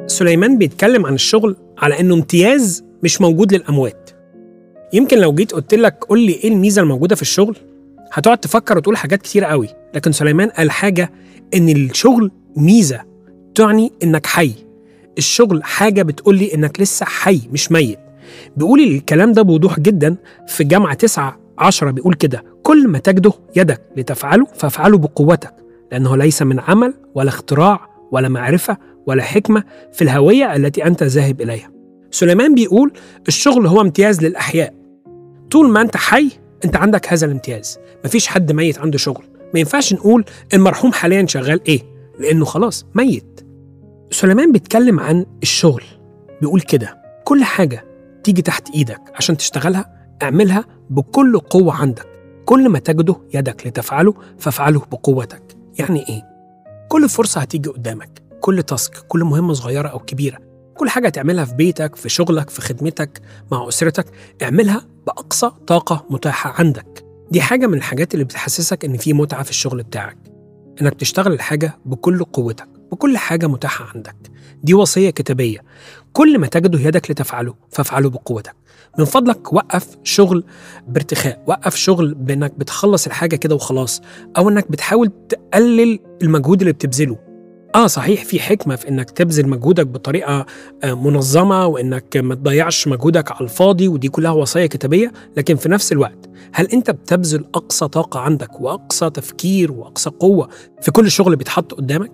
سليمان بيتكلم عن الشغل على انه امتياز مش موجود للاموات يمكن لو جيت قلت لك قول لي ايه الميزه الموجوده في الشغل هتقعد تفكر وتقول حاجات كتير قوي لكن سليمان قال حاجه ان الشغل ميزه تعني انك حي الشغل حاجه بتقول لي انك لسه حي مش ميت بيقول الكلام ده بوضوح جدا في جامعة 9 10 بيقول كده كل ما تجده يدك لتفعله فافعله بقوتك لأنه ليس من عمل ولا اختراع ولا معرفة ولا حكمة في الهوية التي أنت ذاهب إليها سليمان بيقول الشغل هو امتياز للأحياء طول ما أنت حي أنت عندك هذا الامتياز مفيش حد ميت عنده شغل ما ينفعش نقول المرحوم حاليا شغال إيه لأنه خلاص ميت سليمان بيتكلم عن الشغل بيقول كده كل حاجة تيجي تحت إيدك عشان تشتغلها اعملها بكل قوة عندك كل ما تجده يدك لتفعله فافعله بقوتك يعني إيه؟ كل فرصة هتيجي قدامك كل تاسك كل مهمة صغيرة أو كبيرة كل حاجة تعملها في بيتك في شغلك في خدمتك مع أسرتك اعملها بأقصى طاقة متاحة عندك دي حاجة من الحاجات اللي بتحسسك إن في متعة في الشغل بتاعك إنك تشتغل الحاجة بكل قوتك بكل حاجة متاحة عندك دي وصية كتابية كل ما تجده يدك لتفعله فافعله بقوتك من فضلك وقف شغل بارتخاء وقف شغل بانك بتخلص الحاجه كده وخلاص او انك بتحاول تقلل المجهود اللي بتبذله اه صحيح في حكمه في انك تبذل مجهودك بطريقه آه، منظمه وانك ما تضيعش مجهودك على الفاضي ودي كلها وصايا كتابيه لكن في نفس الوقت هل انت بتبذل اقصى طاقه عندك واقصى تفكير واقصى قوه في كل شغل بيتحط قدامك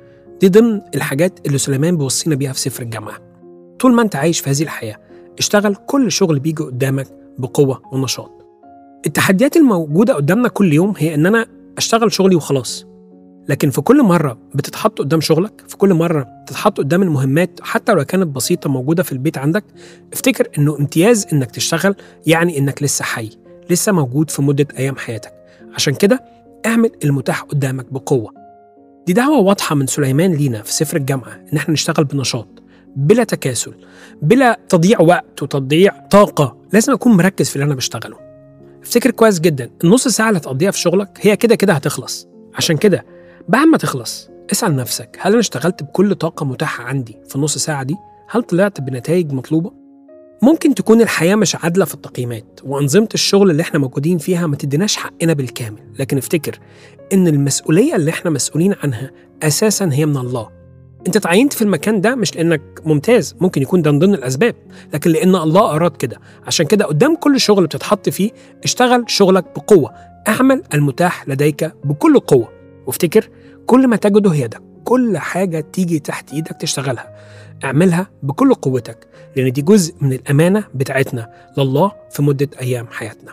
دي ضمن الحاجات اللي سليمان بيوصينا بيها في سفر الجامعه طول ما انت عايش في هذه الحياه اشتغل كل شغل بيجي قدامك بقوه ونشاط التحديات الموجوده قدامنا كل يوم هي ان انا اشتغل شغلي وخلاص لكن في كل مره بتتحط قدام شغلك في كل مره بتتحط قدام المهمات حتى لو كانت بسيطه موجوده في البيت عندك افتكر انه امتياز انك تشتغل يعني انك لسه حي لسه موجود في مده ايام حياتك عشان كده اعمل المتاح قدامك بقوه دي دعوه واضحه من سليمان لينا في سفر الجامعه ان احنا نشتغل بنشاط بلا تكاسل بلا تضييع وقت وتضييع طاقه لازم اكون مركز في اللي انا بشتغله افتكر كويس جدا النص ساعه اللي هتقضيها في شغلك هي كده كده هتخلص عشان كده بعد ما تخلص اسال نفسك هل انا اشتغلت بكل طاقه متاحه عندي في النص ساعه دي هل طلعت بنتائج مطلوبه ممكن تكون الحياه مش عادله في التقييمات وانظمه الشغل اللي احنا موجودين فيها ما تديناش حقنا بالكامل لكن افتكر ان المسؤوليه اللي احنا مسؤولين عنها اساسا هي من الله انت تعينت في المكان ده مش لانك ممتاز ممكن يكون ده من ضمن الاسباب لكن لان الله اراد كده عشان كده قدام كل شغل بتتحط فيه اشتغل شغلك بقوه اعمل المتاح لديك بكل قوه وافتكر كل ما تجده يدك كل حاجه تيجي تحت ايدك تشتغلها اعملها بكل قوتك لان دي جزء من الامانه بتاعتنا لله في مده ايام حياتنا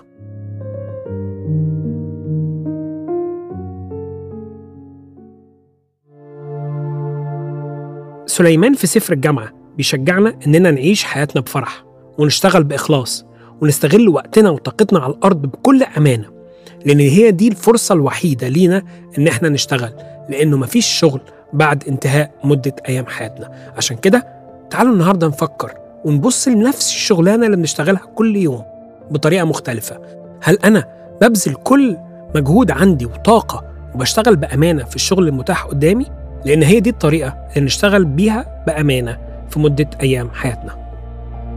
سليمان في سفر الجامعة بيشجعنا إننا نعيش حياتنا بفرح ونشتغل بإخلاص ونستغل وقتنا وطاقتنا على الأرض بكل أمانة لأن هي دي الفرصة الوحيدة لينا إن إحنا نشتغل لأنه مفيش شغل بعد انتهاء مدة أيام حياتنا عشان كده تعالوا النهاردة نفكر ونبص لنفس الشغلانة اللي بنشتغلها كل يوم بطريقة مختلفة هل أنا ببذل كل مجهود عندي وطاقة وبشتغل بأمانة في الشغل المتاح قدامي لأن هي دي الطريقة اللي نشتغل بيها بأمانة في مدة أيام حياتنا